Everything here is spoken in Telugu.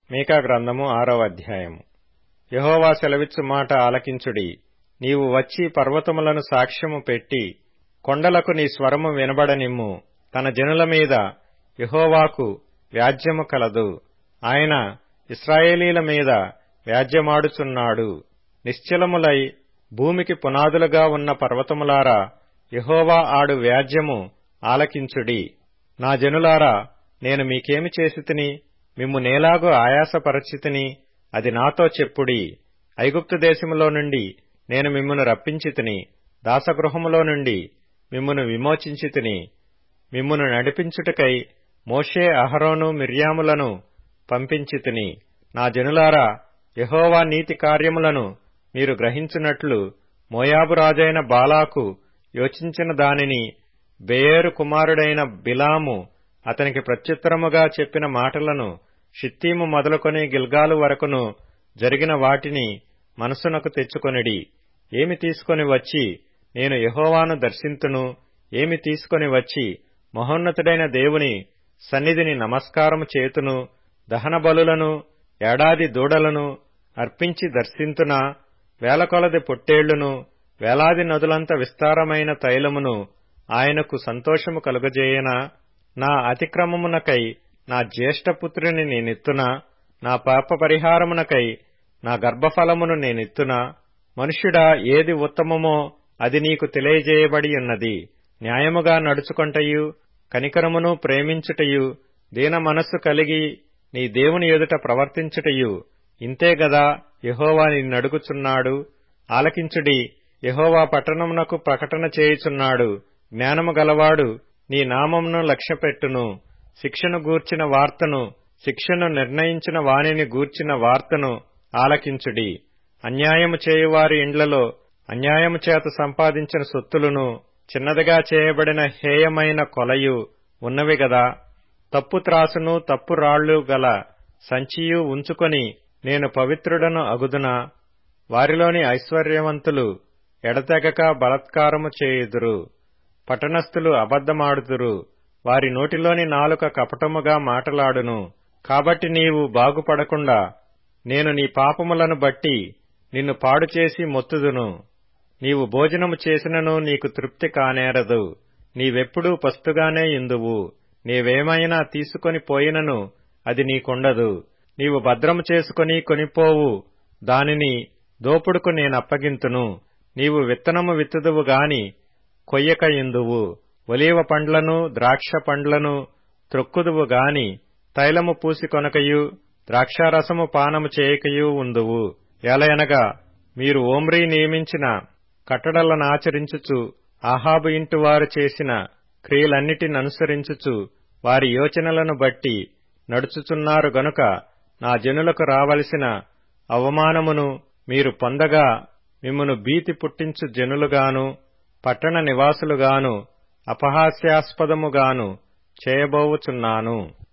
మీకా గ్రంథము ఆరవ అధ్యాయము యహోవా సెలవిచ్చు మాట ఆలకించుడి నీవు వచ్చి పర్వతములను సాక్ష్యము పెట్టి కొండలకు నీ స్వరము వినబడనిమ్ము తన జనుల మీద యహోవాకు వ్యాజ్యము కలదు ఆయన ఇస్రాయేలీల మీద వ్యాజ్యమాడుచున్నాడు నిశ్చలములై భూమికి పునాదులుగా ఉన్న పర్వతములారా యహోవా ఆడు వ్యాజ్యము ఆలకించుడి నా జనులారా నేను మీకేమి చేసితిని మిమ్ము నేలాగు ఆయాసపరచితిని అది నాతో చెప్పుడి ఐగుప్తు దేశములో నుండి నేను మిమ్మును రప్పించితిని దాసగృహములో నుండి మిమ్మును విమోచించితిని మిమ్మును నడిపించుటకై మోషే అహరోను మిర్యాములను పంపించితిని నా జనులారా యహోవా నీతి కార్యములను మీరు గ్రహించున్నట్లు మోయాబు రాజైన బాలాకు యోచించిన దానిని బెయేరు కుమారుడైన బిలాము అతనికి ప్రత్యుత్తరముగా చెప్పిన మాటలను షిత్తీము మొదలుకొని గిల్గాలు వరకును జరిగిన వాటిని మనసునకు తెచ్చుకొనిడి ఏమి తీసుకొని వచ్చి నేను యహోవాను దర్శింతును ఏమి తీసుకొని వచ్చి మహోన్నతుడైన దేవుని సన్నిధిని నమస్కారము చేతును దహన బలులను ఏడాది దూడలను అర్పించి దర్శింతునా వేలకొలది పొట్టేళ్లును వేలాది నదులంత విస్తారమైన తైలమును ఆయనకు సంతోషము కలుగజేయనా నా అతిక్రమమునకై నా జ్యేష్ఠపుత్రుని నేనెత్తునా నా పాప పరిహారమునకై నా గర్భఫలమును నేనెత్తునా మనుష్యుడా ఏది ఉత్తమమో అది నీకు తెలియజేయబడి ఉన్నది న్యాయముగా నడుచుకొంటయు కనికరమును ప్రేమించుటయు దీన మనస్సు కలిగి నీ దేవుని ఎదుట ప్రవర్తించుటయు ఇంతే గదా యహోవా నిన్నడుగుచున్నాడు ఆలకించుడి యహోవా పట్టణమునకు ప్రకటన చేయుచున్నాడు జ్ఞానము గలవాడు నీ నామమును లక్ష్యపెట్టును శిక్షను గూర్చిన వార్తను శిక్షను నిర్ణయించిన వానిని గూర్చిన వార్తను ఆలకించుడి అన్యాయము చేయువారి ఇండ్లలో అన్యాయము చేత సంపాదించిన సొత్తులను చిన్నదిగా చేయబడిన హేయమైన కొలయు ఉన్నవి గదా తప్పు త్రాసును తప్పు రాళ్లు గల సంచియు ఉంచుకొని నేను పవిత్రుడను అగుదునా వారిలోని ఐశ్వర్యవంతులు ఎడతెగక బలత్కారము చేయుదురు పట్టణస్థులు అబద్ధమాడుదురు వారి నోటిలోని నాలుక కపటముగా మాటలాడును కాబట్టి నీవు బాగుపడకుండా నేను నీ పాపములను బట్టి నిన్ను పాడుచేసి మొత్తుదును నీవు భోజనము చేసినను నీకు తృప్తి కానేరదు నీవెప్పుడూ పస్తుగానే ఇందువు నీవేమైనా తీసుకొని పోయినను అది నీకుండదు నీవు భద్రము చేసుకుని కొనిపోవు దానిని దోపుడుకు నేనప్పగింతును నీవు విత్తనము విత్తుదువు గాని కొయ్యక ఇందువు ఒలీవ పండ్లను ద్రాక్ష పండ్లను త్రొక్కుదువు గాని తైలము పూసి కొనకయు ద్రాక్షారసము పానము చేయకయు ఉందువు ఎలయనగా మీరు ఓమ్రీ నియమించిన కట్టడలనాచరించుచు ఆహాబు ఇంటి వారు చేసిన క్రియలన్నిటిననుసరించుచు వారి యోచనలను బట్టి నడుచుచున్నారు గనుక నా జనులకు రావలసిన అవమానమును మీరు పొందగా మిమ్మును భీతి పుట్టించు జనులుగాను పట్టణ నివాసులుగాను అపహాస్యాస్పదముగాను చేయబోవుచున్నాను